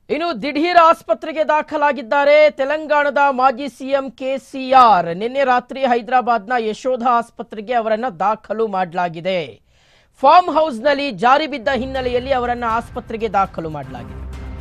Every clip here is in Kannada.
ಇನ್ನು ದಿಢೀರ್ ಆಸ್ಪತ್ರೆಗೆ ದಾಖಲಾಗಿದ್ದಾರೆ ತೆಲಂಗಾಣದ ಮಾಜಿ ಸಿಎಂ ಕೆಸಿಆರ್ ನಿನ್ನೆ ರಾತ್ರಿ ಹೈದರಾಬಾದ್ನ ಯಶೋಧ ಆಸ್ಪತ್ರೆಗೆ ಅವರನ್ನ ದಾಖಲು ಮಾಡಲಾಗಿದೆ ಫಾರ್ಮ್ ಹೌಸ್ನಲ್ಲಿ ಜಾರಿ ಬಿದ್ದ ಹಿನ್ನೆಲೆಯಲ್ಲಿ ಅವರನ್ನ ಆಸ್ಪತ್ರೆಗೆ ದಾಖಲು ಮಾಡಲಾಗಿದೆ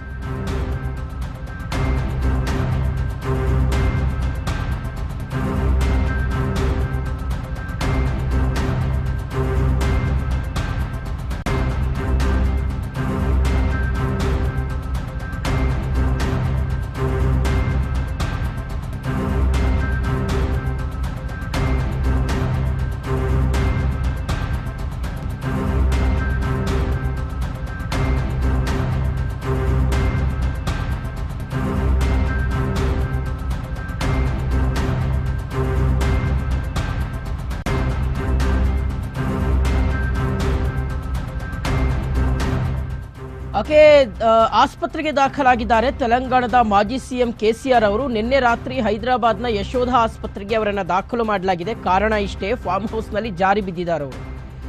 ಓಕೆ ಆ, ಆಸ್ಪತ್ರೆಗೆ ದಾಖಲಾಗಿದ್ದಾರೆ ತೆಲಂಗಾಣದ ಮಾಜಿ ಸಿಎಂ ಕೆಸಿಆರ್ ಅವರು ನಿನ್ನೆ ರಾತ್ರಿ ಹೈದರಾಬಾದ್ನ ಯಶೋಧ ಆಸ್ಪತ್ರೆಗೆ ಅವರನ್ನ ದಾಖಲು ಮಾಡಲಾಗಿದೆ ಕಾರಣ ಇಷ್ಟೇ ಫಾರ್ಮ್ ಹೌಸ್ನಲ್ಲಿ ಜಾರಿ ಬಿದ್ದಿದ್ದಾರೆ ಅವರು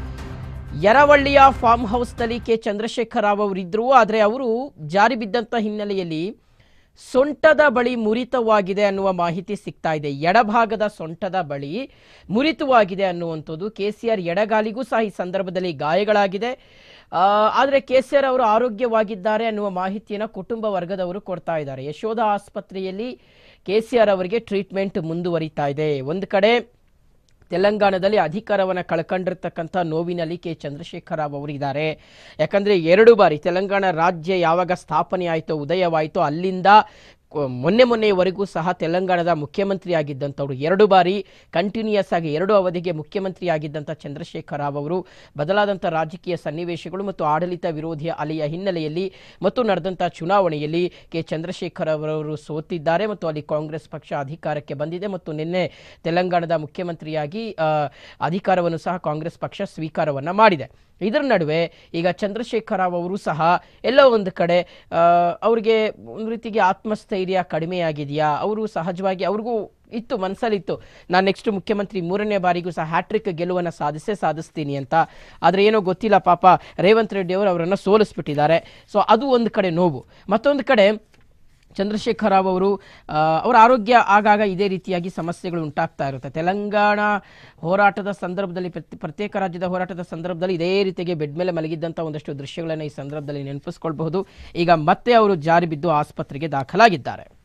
ಯರವಳ್ಳಿಯ ಫಾರ್ಮ್ ಹೌಸ್ನಲ್ಲಿ ಕೆ ಚಂದ್ರಶೇಖರ್ ರಾವ್ ಅವರಿದ್ದರು ಆದರೆ ಅವರು ಜಾರಿ ಬಿದ್ದಂಥ ಹಿನ್ನೆಲೆಯಲ್ಲಿ ಸೊಂಟದ ಬಳಿ ಮುರಿತವಾಗಿದೆ ಅನ್ನುವ ಮಾಹಿತಿ ಸಿಗ್ತಾ ಇದೆ ಎಡಭಾಗದ ಸೊಂಟದ ಬಳಿ ಮುರಿತವಾಗಿದೆ ಅನ್ನುವಂಥದ್ದು ಕೆ ಸಿ ಆರ್ ಎಡಗಾಲಿಗೂ ಸಹ ಈ ಸಂದರ್ಭದಲ್ಲಿ ಗಾಯಗಳಾಗಿದೆ ಆ, ಆದರೆ ಕೆ ಸಿ ಆರ್ ಅವರು ಆರೋಗ್ಯವಾಗಿದ್ದಾರೆ ಅನ್ನುವ ಮಾಹಿತಿಯನ್ನು ಕುಟುಂಬ ವರ್ಗದವರು ಕೊಡ್ತಾ ಇದ್ದಾರೆ ಯಶೋಧ ಆಸ್ಪತ್ರೆಯಲ್ಲಿ ಕೆ ಸಿ ಆರ್ ಅವರಿಗೆ ಟ್ರೀಟ್ಮೆಂಟ್ ಮುಂದುವರಿತಾ ಇದೆ ಒಂದು ಕಡೆ ತೆಲಂಗಾಣದಲ್ಲಿ ಅಧಿಕಾರವನ್ನು ಕಳ್ಕೊಂಡಿರ್ತಕ್ಕಂಥ ನೋವಿನಲ್ಲಿ ಕೆ ಚಂದ್ರಶೇಖರ ರಾವ್ ಅವರು ಇದ್ದಾರೆ ಯಾಕಂದರೆ ಎರಡು ಬಾರಿ ತೆಲಂಗಾಣ ರಾಜ್ಯ ಯಾವಾಗ ಸ್ಥಾಪನೆ ಆಯಿತೋ ಉದಯವಾಯಿತೋ ಅಲ್ಲಿಂದ ಕೊ- ಮೊನ್ನೆ ಮೊನ್ನೆಯವರೆಗೂ ಸಹ ತೆಲಂಗಾಣದ ಮುಖ್ಯಮಂತ್ರಿ ಆಗಿದ್ದಂಥವ್ರು ಎರಡು ಬಾರಿ ಕಂಟಿನ್ಯೂಯಸ್ ಆಗಿ ಎರಡು ಅವಧಿಗೆ ಮುಖ್ಯಮಂತ್ರಿ ಆಗಿದ್ದಂಥ ಚಂದ್ರಶೇಖರ ರಾವ್ ಅವರು ಬದಲಾದಂಥ ರಾಜಕೀಯ ಸನ್ನಿವೇಶಗಳು ಮತ್ತು ಆಡಳಿತ ವಿರೋಧಿ ಅಲೆಯ ಹಿನ್ನೆಲೆಯಲ್ಲಿ ಮತ್ತು ನಡೆದಂಥ ಚುನಾವಣೆಯಲ್ಲಿ ಕೆ ಚಂದ್ರಶೇಖರ್ ಅವರವರು ಸೋತಿದ್ದಾರೆ ಮತ್ತು ಅಲ್ಲಿ ಕಾಂಗ್ರೆಸ್ ಪಕ್ಷ ಅಧಿಕಾರಕ್ಕೆ ಬಂದಿದೆ ಮತ್ತು ನಿನ್ನೆ ತೆಲಂಗಾಣದ ಮುಖ್ಯಮಂತ್ರಿಯಾಗಿ ಆ, ಅಧಿಕಾರವನ್ನು ಸಹ ಕಾಂಗ್ರೆಸ್ ಪಕ್ಷ ಸ್ವೀಕಾರವನ್ನು ಮಾಡಿದೆ ಇದರ ನಡುವೆ ಈಗ ಚಂದ್ರಶೇಖರ್ ರಾವ್ ಅವರು ಸಹ ಎಲ್ಲೋ ಒಂದು ಕಡೆ ಆ, ಅವ್ರಿಗೆ ಒಂದು ರೀತಿಗೆ ಆತ್ಮಸ್ಥೈರ್ಯ ಕಡಿಮೆಯಾಗಿದೆಯಾ ಅವರು ಸಹಜವಾಗಿ ಅವ್ರಿಗೂ ಇತ್ತು ಮನಸ್ಸಲ್ಲಿತ್ತು ನಾನು ನೆಕ್ಸ್ಟ್ ಮುಖ್ಯಮಂತ್ರಿ ಮೂರನೇ ಬಾರಿಗೂ ಸಹ ಹ್ಯಾಟ್ರಿಕ್ ಗೆಲುವನ್ನು ಸಾಧಿಸೇ ಸಾಧಿಸ್ತೀನಿ ಅಂತ ಆದರೆ ಏನೋ ಗೊತ್ತಿಲ್ಲ ಪಾಪ ರೇವಂತ್ ರೆಡ್ಡಿ ಅವರು ಅವರನ್ನು ಸೋಲಿಸ್ಬಿಟ್ಟಿದ್ದಾರೆ ಸೊ ಅದು ಒಂದು ಕಡೆ ನೋವು ಮತ್ತೊಂದು ಕಡೆ ಚಂದ್ರಶೇಖರ್ ರಾವ್ ಅವರು ಆ, ಅವರ ಆರೋಗ್ಯ ಆಗಾಗ ಇದೇ ರೀತಿಯಾಗಿ ಸಮಸ್ಯೆಗಳು ಉಂಟಾಗ್ತಾ ಇರುತ್ತೆ ತೆಲಂಗಾಣ ಹೋರಾಟದ ಸಂದರ್ಭದಲ್ಲಿ ಪ್ರತಿ- ಪ್ರತ್ಯೇಕ ರಾಜ್ಯದ ಹೋರಾಟದ ಸಂದರ್ಭದಲ್ಲಿ ಇದೇ ರೀತಿಗೆ ಬೆಡ್ ಮೇಲೆ ಮಲಗಿದ್ದಂಥ ಒಂದಷ್ಟು ದೃಶ್ಯಗಳನ್ನು ಈ ಸಂದರ್ಭದಲ್ಲಿ ನೆನಪಿಸ್ಕೊಳ್ಬಹುದು ಈಗ ಮತ್ತೆ ಅವರು ಜಾರಿ ಬಿದ್ದು ಆಸ್ಪತ್ರೆಗೆ ದಾಖಲಾಗಿದ್ದಾರೆ